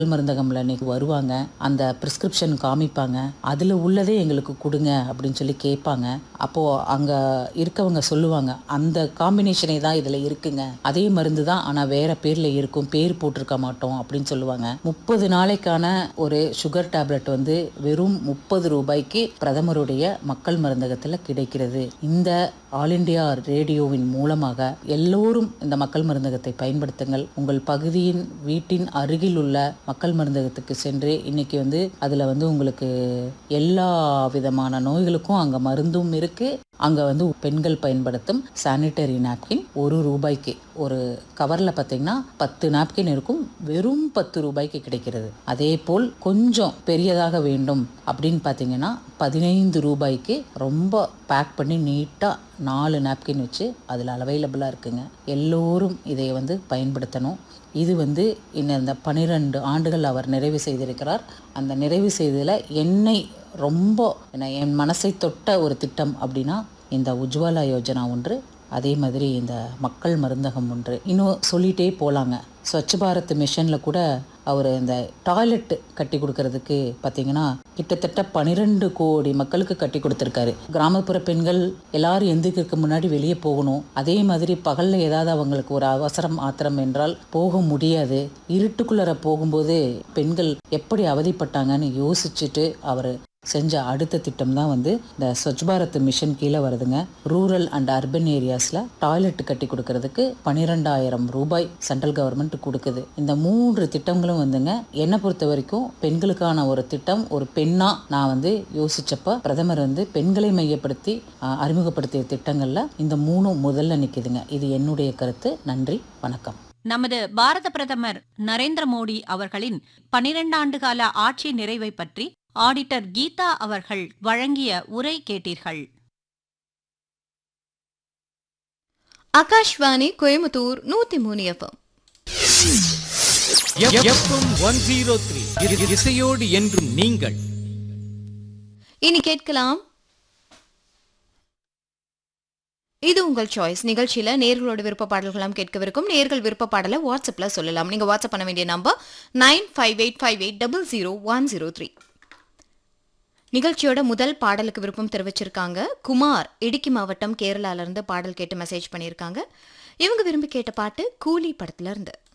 மருந்தகம்ல இன்னைக்கு வருவாங்க அந்த ப்ரிஸ்கிரிப்ஷன் காமிப்பாங்க அதில் உள்ளதே எங்களுக்கு கொடுங்க அப்படின்னு சொல்லி கேட்பாங்க அப்போது அங்கே இருக்கவங்க சொல்லுவாங்க அந்த காம்பினேஷனே தான் இதில் இருக்குங்க அதே மருந்து தான் ஆனால் வேற பேரில் இருக்கும் பேர் போட்டிருக்க மாட்டோம் அப்படின்னு சொல்லுவாங்க முப்பது நாளைக்கான ஒரு சுகர் டேப்லெட் வந்து வெறும் முப்பது ரூபாய்க்கு பிரதமருடைய மக்கள் மருந்தகத்தில் கிடைக்கிறது இந்த ஆல் இண்டியா ரேடியோவின் மூலமாக எல்லோரும் இந்த மக்கள் மருந்தகத்தை பயன்படுத்துங்கள் உங்கள் பகுதியின் வீட்டின் அருகில் உள்ள மக்கள் மருந்தகத்துக்கு சென்று இன்னைக்கு வந்து அதில் வந்து உங்களுக்கு எல்லா விதமான நோய்களுக்கும் அங்கே மருந்தும் இருக்கு அங்கே வந்து பெண்கள் பயன்படுத்தும் சானிட்டரி நாப்கின் ஒரு ரூபாய்க்கு ஒரு கவரில் பார்த்தீங்கன்னா பத்து நாப்கின் இருக்கும் வெறும் பத்து ரூபாய்க்கு கிடைக்கிறது அதே போல் கொஞ்சம் பெரியதாக வேண்டும் அப்படின்னு பார்த்தீங்கன்னா பதினைந்து ரூபாய்க்கு ரொம்ப பேக் பண்ணி நீட்டாக நாலு நாப்கின் வச்சு அதில் அவைலபிளாக இருக்குங்க எல்லோரும் இதை வந்து பயன்படுத்தணும் இது வந்து இன்னும் இந்த பன்னிரெண்டு ஆண்டுகள் அவர் நிறைவு செய்திருக்கிறார் அந்த நிறைவு செய்ததில் என்னை ரொம்ப என்ன என் மனசை தொட்ட ஒரு திட்டம் அப்படின்னா இந்த உஜ்வாலா யோஜனா ஒன்று அதே மாதிரி இந்த மக்கள் மருந்தகம் ஒன்று இன்னும் சொல்லிகிட்டே போகலாங்க ஸ்வச் பாரத் மிஷனில் கூட அவர் இந்த டாய்லெட் கட்டி கொடுக்கறதுக்கு பார்த்தீங்கன்னா கிட்டத்தட்ட பன்னிரெண்டு கோடி மக்களுக்கு கட்டி கொடுத்துருக்காரு கிராமப்புற பெண்கள் எல்லாரும் எந்திரிக்கிறதுக்கு முன்னாடி வெளியே போகணும் அதே மாதிரி பகலில் ஏதாவது அவங்களுக்கு ஒரு அவசரம் ஆத்திரம் என்றால் போக முடியாது இருட்டுக்குள்ளர போகும்போது பெண்கள் எப்படி அவதிப்பட்டாங்கன்னு யோசிச்சுட்டு அவர் செஞ்ச அடுத்த திட்டம் தான் வந்து இந்த ஸ்வச் பாரத் மிஷன் கீழே வருதுங்க ரூரல் அண்ட் அர்பன் ஏரியாஸில் டாய்லெட் கட்டி கொடுக்கறதுக்கு பன்னிரெண்டாயிரம் ரூபாய் சென்ட்ரல் கவர்மெண்ட் கொடுக்குது இந்த மூன்று திட்டங்களும் வந்துங்க என்னை பொறுத்த வரைக்கும் பெண்களுக்கான ஒரு திட்டம் ஒரு பெண்ணா நான் வந்து யோசிச்சப்ப பிரதமர் வந்து பெண்களை மையப்படுத்தி ஆஹ், அறிமுகப்படுத்திய திட்டங்கள்ல இந்த மூணும் முதல்ல நிக்குதுங்க இது என்னுடைய கருத்து நன்றி வணக்கம் நமது பாரத பிரதமர் நரேந்திர மோடி அவர்களின் பனிரெண்டாண்டு கால ஆட்சி நிறைவை பற்றி ஆடிட்டர் கீதா அவர்கள் வழங்கிய உரை கேட்டீர்கள் ஆகாஷ்வாணி கோயம்புத்தூர் நூத்தி மூணு FM FM one zero three இசையோடு என்றும் நீங்கள் இனி கேட்கலாம் இது உங்கள் சாய்ஸ் நிகழ்ச்சியில நேர்களோட விருப்ப பாடல்களாம் கேட்கவிருக்கும் நேர்கள் விருப்ப பாடலை வாட்ஸ்அப்ல சொல்லலாம் நீங்க வாட்ஸ்அப் பண்ண வேண்டிய number nine five eight five eight double zero one zero three நிகழ்ச்சியோட முதல் பாடலுக்கு விருப்பம் தெரிவிச்சிருக்காங்க குமார் இடுக்கி மாவட்டம் கேரளால இருந்து பாடல் கேட்டு மெசேஜ் பண்ணியிருக்காங்க இவங்க விரும்பி கேட்ட பாட்டு கூலி படத்துல இருந்து